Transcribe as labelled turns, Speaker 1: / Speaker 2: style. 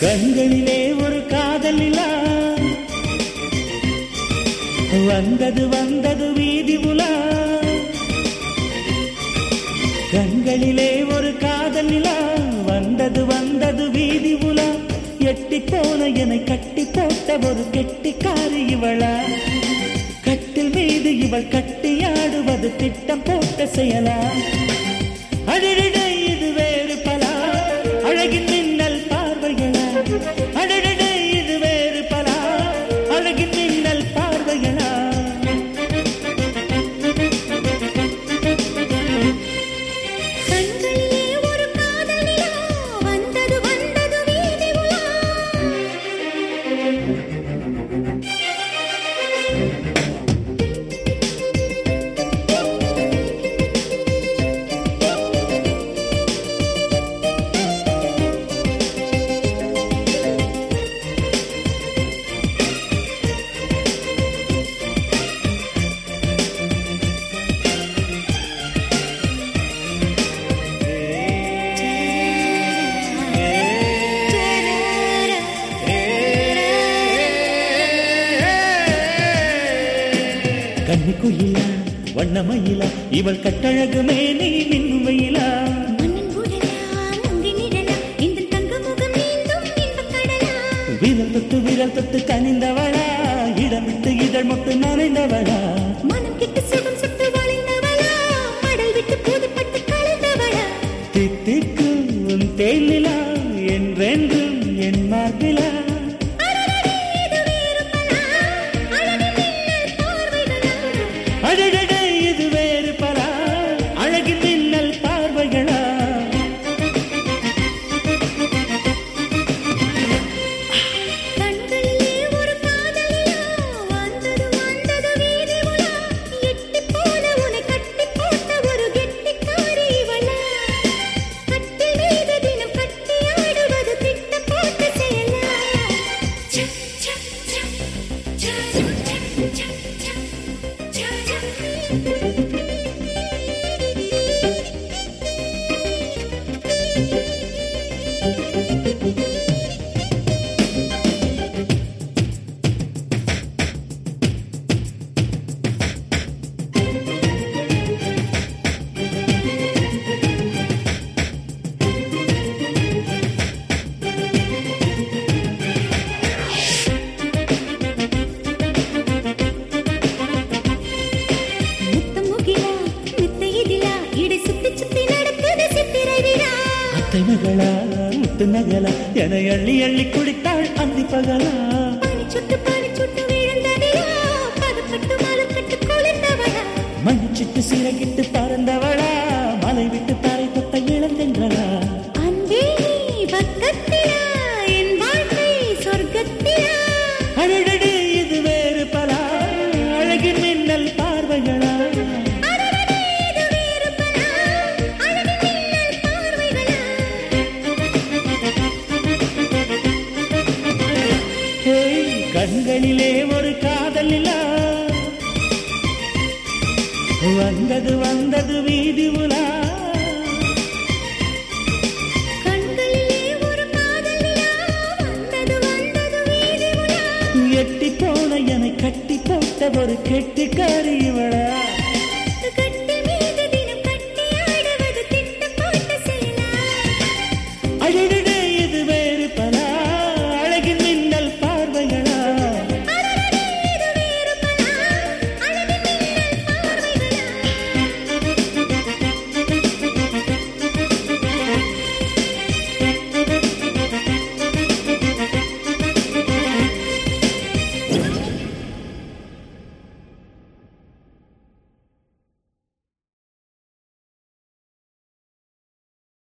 Speaker 1: கண்களிலே ஒரு காதல் நிலா வந்தது வந்தது வீதி உலா கண்களிலே ஒரு காதல் நிலா வந்தது வந்தது வீதி உலா எட்டி போன என்னை கட்டி போட்ட ஒரு கெட்டிக்காரி இவளா கட்டில் மீது இவள் கட்டியாடுவது திட்டம் போட்ட செயலா அடடட இது வேறு பலா அழகின் மின்னல் பார்வைகளா அடடட இது வேறு பலா அழகின் மின்னல் பார்வைகளா
Speaker 2: கண்களிலே ஒரு காதல் நிலா வந்தது வந்தது வீதி உலா
Speaker 1: கன்னிக்குயிலா வண்ணமயிலா இவள் கட்டழகுமே நீ மின்னுமையிலா
Speaker 2: மண்ணின் உடலா முந்தி நிழலா இந்த தங்க முகம் நீந்தும் இன்பக் கடலா
Speaker 1: விரல் தொட்டு விரல் தொட்டு கனிந்தவளா இடம் விட்டு இதழ் மொட்டு நனைந்தவளா
Speaker 2: மனம் கிட்டு சுகம் சுட்டு வளைந்தவளா மடல் விட்டு புதுப்பட்டு கலந்தவளா
Speaker 1: தித்திக்கும் உன் தேனிலா என்றென்றும் என் மார்பிலா
Speaker 2: அடடடே இது வேறு பலா அழகு மின்னல் பார்வைகளா
Speaker 1: அடடட இது வேறு பலா அழகின் மின்னல் பார்வைகளா
Speaker 2: கண்களிலே ஒரு காதல் நிலா வந்தது வந்தது வீதி உலா எட்டி போன உன்னை கட்டி போட்ட ஒரு கெட்டிக்காரி இவளா கட்டில் மீது தினம் கட்டி ஆடுவது திட்ட போட்டு செயலா ச ச ச ச ச ச ச ச முத்தம் முகிலா மித்தை இதிலா இடை சுத்தி சுத்தி நடக்குது சித்திரை விழா
Speaker 1: அத்தை மகளா முத்து நகலா என அள்ளி அள்ளி குடித்தாள் அந்தி பகலா
Speaker 2: பனி சுட்டு பனி சுட்டு விழுந்ததிலா பதப்பட்டு மலப்பட்டு குளிர்ந்தவளா
Speaker 1: மணிச்சிட்டு சிறகிட்டு பறந்தவளா மலை விட்டு தரை தொட்ட இளந்தென்றலா
Speaker 2: அன்பே நீ பக்கத்திலா என் வாழ்க்கை சொர்க்கத்திலா
Speaker 1: அழகடி இது வேறு பலா அழகின் மின்னல் பார்வைகளா
Speaker 2: அடடடே இது வேறு பலா அழகு மின்னல் பார்வைகளா
Speaker 1: ஏய், கண்களிலே ஒரு காதல் நிலா வந்தது வந்தது வீதி உலா
Speaker 2: கண்களிலே ஒரு காதல் நிலா வந்தது வந்தது வீதி உலா
Speaker 1: எட்டி போன என்னை கட்டி போட்ட ஒரு கெட்டிக்காரி